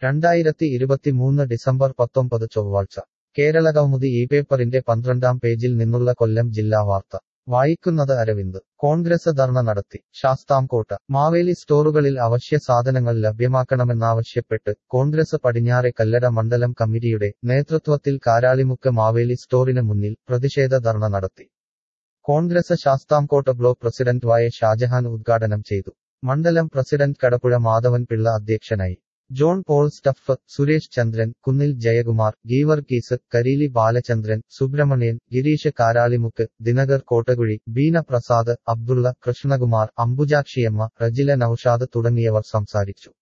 രണ്ടായിരത്തി ഇരുപത്തിമൂന്ന് ഡിസംബർ പത്തൊമ്പത് ചൊവ്വാഴ്ച കേരള കൗമുദി ഈ പേപ്പറിന്റെ പന്ത്രണ്ടാം പേജിൽ നിന്നുള്ള കൊല്ലം ജില്ലാ വാർത്ത വായിക്കുന്നത് അരവിന്ദ് കോൺഗ്രസ് ധർണ നടത്തി ശാസ്താംകോട്ട മാവേലി സ്റ്റോറുകളിൽ അവശ്യ സാധനങ്ങൾ ലഭ്യമാക്കണമെന്നാവശ്യപ്പെട്ട് കോൺഗ്രസ് പടിഞ്ഞാറെ കല്ലട മണ്ഡലം കമ്മിറ്റിയുടെ നേതൃത്വത്തിൽ കാരാളിമുക്ക് മാവേലി സ്റ്റോറിന് മുന്നിൽ പ്രതിഷേധ ധർണ നടത്തി കോൺഗ്രസ് ശാസ്താംകോട്ട ബ്ലോക്ക് പ്രസിഡന്റ് വായ ഷാജഹാൻ ഉദ്ഘാടനം ചെയ്തു മണ്ഡലം പ്രസിഡന്റ് കടപ്പുഴ മാധവൻ പിള്ള അധ്യക്ഷനായി ജോൺ പോൾ സ്റ്റഫ് സുരേഷ് ചന്ദ്രൻ കുന്നിൽ ജയകുമാർ ഗീവർഗീസ് കരീലി ബാലചന്ദ്രൻ സുബ്രഹ്മണ്യൻ ഗിരീഷ് കാരാളിമുക്ക് ദിനകർ കോട്ടകുഴി ബീന പ്രസാദ് അബ്ദുള്ള കൃഷ്ണകുമാർ അംബുജാക്ഷിയമ്മ റജില നൌഷാദ് തുടങ്ങിയവർ സംസാരിച്ചു